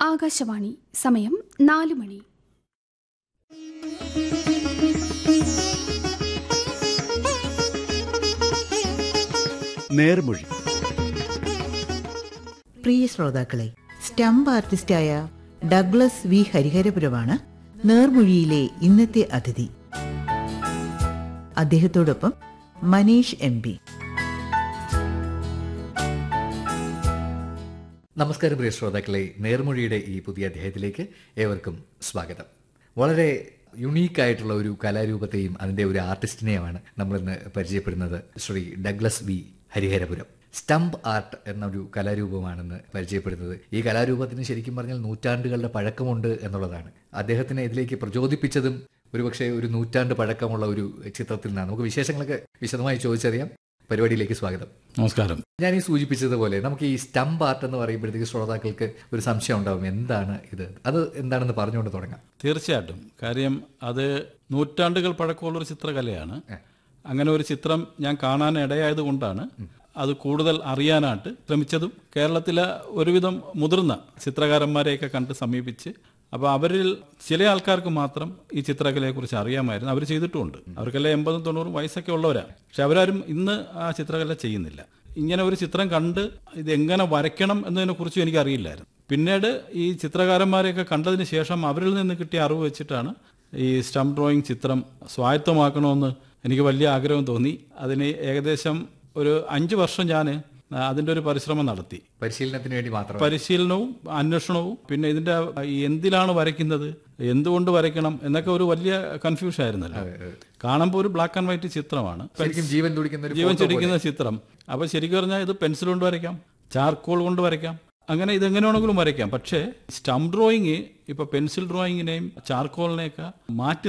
ആകാശവാണി സമയം നാല് മണി നേർമൊഴി പ്രിയ ശ്രോതാക്കളെ സ്റ്റംപ് ആർട്ടിസ്റ്റായ ഡഗ്ലസ് വി ഹരിഹരപുരമാണ് നേർമൊഴിയിലെ ഇന്നത്തെ അതിഥി അദ്ദേഹത്തോടൊപ്പം മനീഷ് എം പി നമസ്കാരം പ്രിയ ശ്രോതാക്കളെ നേർമൊഴിയുടെ ഈ പുതിയ അധ്യായത്തിലേക്ക് ഏവർക്കും സ്വാഗതം വളരെ യുണീക്കായിട്ടുള്ള ഒരു കലാരൂപത്തെയും അതിൻ്റെ ഒരു ആർട്ടിസ്റ്റിനെയുമാണ് നമ്മളിന്ന് പരിചയപ്പെടുന്നത് Shri Douglas V Hariharapuram stamp art എന്നൊരു കലാരൂപമാണെന്ന് പരിചയപ്പെടുന്നത് ഈ കലാരൂപത്തിന് ശരിക്കും പറഞ്ഞാൽ നൂറ്റാണ്ടുകളുടെ പഴക്കമുണ്ട് എന്നുള്ളതാണ് അദ്ദേഹത്തിനെ ഇതിലേക്ക് പ്രചോദിപ്പിച്ചതും ഒരുപക്ഷെ ഒരു നൂറ്റാണ്ട് പഴക്കമുള്ള ഒരു ചിത്രത്തിൽ നിന്നാണ് നമുക്ക് വിശേഷങ്ങളൊക്കെ വിശദമായി ചോദിച്ചറിയാം പരിപാടിയിലേക്ക് സ്വാഗതം നമസ്കാരം ഞാൻ ഈ സൂചിപ്പിച്ചതുപോലെ നമുക്ക് ഈ സ്റ്റംപ് ആർട്ട് എന്ന് പറയുമ്പോഴത്തേക്ക് ശ്രോതാക്കൾക്ക് ഒരു സംശയം ഉണ്ടാവും എന്താണ് ഇത് അത് എന്താണെന്ന് പറഞ്ഞുകൊണ്ട് തുടങ്ങാം തീർച്ചയായിട്ടും കാര്യം അത് നൂറ്റാണ്ടുകൾ പഴക്കമുള്ളൊരു ചിത്രകലയാണ് അങ്ങനെ ഒരു ചിത്രം ഞാൻ കാണാൻ ഇടയായത് കൊണ്ടാണ് അത് കൂടുതൽ അറിയാനായിട്ട് ശ്രമിച്ചതും കേരളത്തിലെ ഒരുവിധം മുതിർന്ന ചിത്രകാരന്മാരെയൊക്കെ കണ്ട് സമീപിച്ച് അപ്പോൾ അവരിൽ ചില ആൾക്കാർക്ക് മാത്രം ഈ ചിത്രകലയെക്കുറിച്ച് അറിയാമായിരുന്നു അവർ ചെയ്തിട്ടുമുണ്ട് അവർക്കെല്ലാം എൺപതും തൊണ്ണൂറും വയസ്സൊക്കെ ഉള്ളവരാണ് പക്ഷെ അവരാരും ഇന്ന് ആ ചിത്രകല ചെയ്യുന്നില്ല ഇങ്ങനെ ഒരു ചിത്രം കണ്ട് ഇത് എങ്ങനെ വരയ്ക്കണം എന്നതിനെ കുറിച്ചും എനിക്ക് അറിയില്ലായിരുന്നു പിന്നീട് ഈ ചിത്രകാരന്മാരെയൊക്കെ കണ്ടതിന് ശേഷം അവരിൽ നിന്ന് കിട്ടിയ അറിവ് വെച്ചിട്ടാണ് ഈ സ്റ്റംപ് ഡ്രോയിങ് ചിത്രം സ്വായത്തമാക്കണമെന്ന് എനിക്ക് വലിയ ആഗ്രഹം തോന്നി അതിന് ഏകദേശം ഒരു അഞ്ച് വർഷം ഞാൻ അതിൻ്റെ ഒരു പരിശ്രമം നടത്തി പരിശീലനത്തിന് വേണ്ടി മാത്രം പരിശീലനവും അന്വേഷണവും പിന്നെ ഇതിന്റെ ഈ എന്തിലാണ് വരയ്ക്കുന്നത് എന്തുകൊണ്ട് വരയ്ക്കണം എന്നൊക്കെ ഒരു വലിയ കൺഫ്യൂഷൻ ആയിരുന്നല്ലോ കാണുമ്പോൾ ഒരു ബ്ലാക്ക് ആൻഡ് വൈറ്റ് ചിത്രമാണ് ശരിക്കും ജീവൻ തുടിക്കുന്ന ഒരു ജീവൻ photo പോലെ. ചെടിക്കുന്ന ചിത്രം അപ്പൊ ശരിക്കും പറഞ്ഞാൽ ഇത് പെൻസിൽ കൊണ്ട് വരയ്ക്കാം ചാർക്കോൾ കൊണ്ട് വരയ്ക്കാം അങ്ങനെ ഇതെങ്ങനെ വേണമെങ്കിലും വരയ്ക്കാം പക്ഷേ സ്റ്റംപ് ഡ്രോയിങ് ഇപ്പൊ പെൻസിൽ ഡ്രോയിങ്ങിനെയും ചാർക്കോളിനെയൊക്കെ മാറ്റി